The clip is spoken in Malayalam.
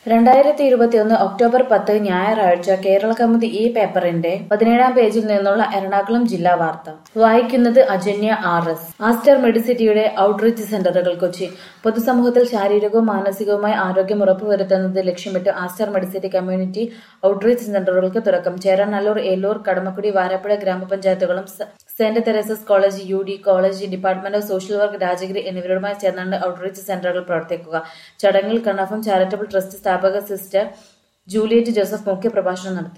രണ്ടായിരത്തി ഇരുപത്തിയൊന്ന് ഒക്ടോബർ പത്ത് ഞായറാഴ്ച കേരള കൗമുദി ഈ പേപ്പറിന്റെ പതിനേഴാം പേജിൽ നിന്നുള്ള എറണാകുളം ജില്ലാ വാർത്ത വായിക്കുന്നത് അജന്യ ആർ എസ് ആസ്റ്റർ മെഡിസിറ്റിയുടെ ഔട്ട്റീച്ച് സെന്ററുകൾ കൊച്ചി പൊതുസമൂഹത്തിൽ ശാരീരികവും മാനസികവുമായ ആരോഗ്യം ഉറപ്പുവരുത്തുന്നത് ലക്ഷ്യമിട്ട് ആസ്റ്റർ മെഡിസിറ്റി കമ്മ്യൂണിറ്റി ഔട്ട്റീച്ച് സെന്ററുകൾക്ക് തുടക്കം ചേരാനല്ലൂർ ഏലൂർ കടമക്കുടി വാരപ്പുഴ ഗ്രാമപഞ്ചായത്തുകളും സ- Saint Teresa's college U D college department of social work Rajagiri എന്നിവരുമായി ചേർന്നാണ് ഔട്ട്റീച്ച് സെന്ററുകൾ പ്രവർത്തിക്കുക ചടങ്ങിൽ കണ്ണഫം ചാരിറ്റബിൾ ട്രസ്റ്റ് സ്ഥാപക സിസ്റ്റർ ജൂലിയറ്റ് ജോസഫ് മുഖ്യ പ്രഭാഷണം നടത്തി